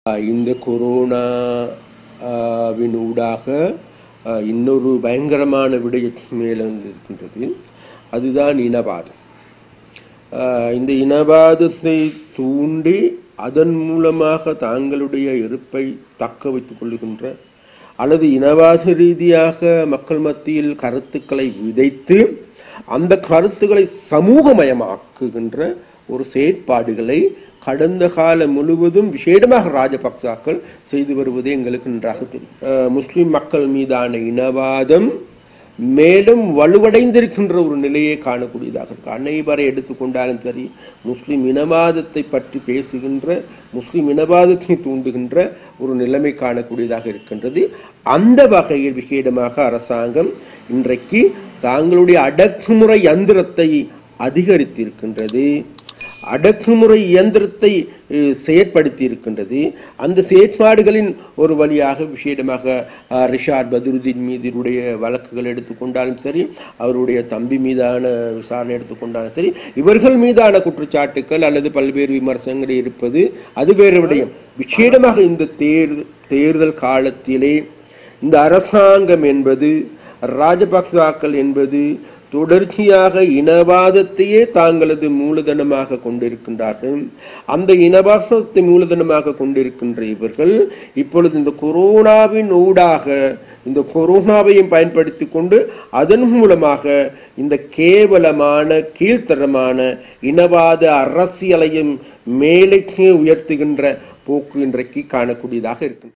அஹ் இந்த கொரோனாவின் ஊடாக அஹ், இன்னொரு பயங்கரமான விடயம் மேலே இருக்கின்றது அதுதான் இனவாதம் அஹ், இந்த இனவாதத்தை தூண்டி அதன் மூலமாக தாங்களுடைய இருப்பை தக்க வைத்துக் கொள்ளுகின்ற அல்லது இனவாத ரீதியாக மக்கள் மத்தியில் கருத்துக்களை விதைத்து அந்த கருத்துக்களை சமூகமயமாக்குகின்ற ஒரு செயற்பாடுகளை கடந்த காலம் முழுவதும் விசேடமாக ராஜபக்சாக்கள் செய்து வருவதே எங்களுக்கு நன்றாக தெரியும் அஹ் முஸ்லிம் மக்கள் மீதான இனவாதம் மேலும் வலுவடைந்திருக்கின்ற ஒரு நிலையை காணக்கூடியதாக இருக்கு அனைவரை எடுத்துக்கொண்டாலும் சரி முஸ்லிம் இனவாதத்தை பற்றி பேசுகின்ற முஸ்லிம் இனவாதத்தை தூண்டுகின்ற ஒரு நிலைமை காணக்கூடியதாக இருக்கின்றது அந்த வகையில் விசேடமாக அரசாங்கம் இன்றைக்கு தாங்களுடைய அடக்குமுறை யந்திரத்தை அதிகரித்திருக்கின்றது அடக்குமுறை இயந்திரத்தை அஹ், செயற்படுத்தி இருக்கின்றது அந்த செயற்பாடுகளின் ஒரு வழியாக விசேடமாக அஹ், ரிஷாட் பதுருதீன் மீதினுடைய வழக்குகள் எடுத்துக்கொண்டாலும் சரி அவருடைய தம்பி மீதான விசாரணை எடுத்துக்கொண்டாலும் சரி இவர்கள் மீதான குற்றச்சாட்டுக்கள் அல்லது பல்வேறு விமர்சனங்கள் இருப்பது அது வேறு விடயம் விசேடமாக இந்த தேர்தல் தேர்தல் காலத்திலே இந்த அரசாங்கம் என்பது ராஜபக்சாக்கள் என்பது தொடர்ச்சியாக இனவாதத்தையே தாங்களது மூலதனமாக கொண்டிருக்கின்றார்கள் அந்த இனவாதத்தை மூலதனமாக கொண்டிருக்கின்ற இவர்கள் இப்பொழுது இந்த கொரோனாவின் ஊடாக இந்த கொரோனாவையும் பயன்படுத்தி கொண்டு அதன் மூலமாக இந்த கேவலமான கீழ்த்தரமான இனவாத அரசியலையும் மேலைக்கு உயர்த்துகின்ற போக்கு இன்றைக்கு காணக்கூடியதாக இருக்கின்றது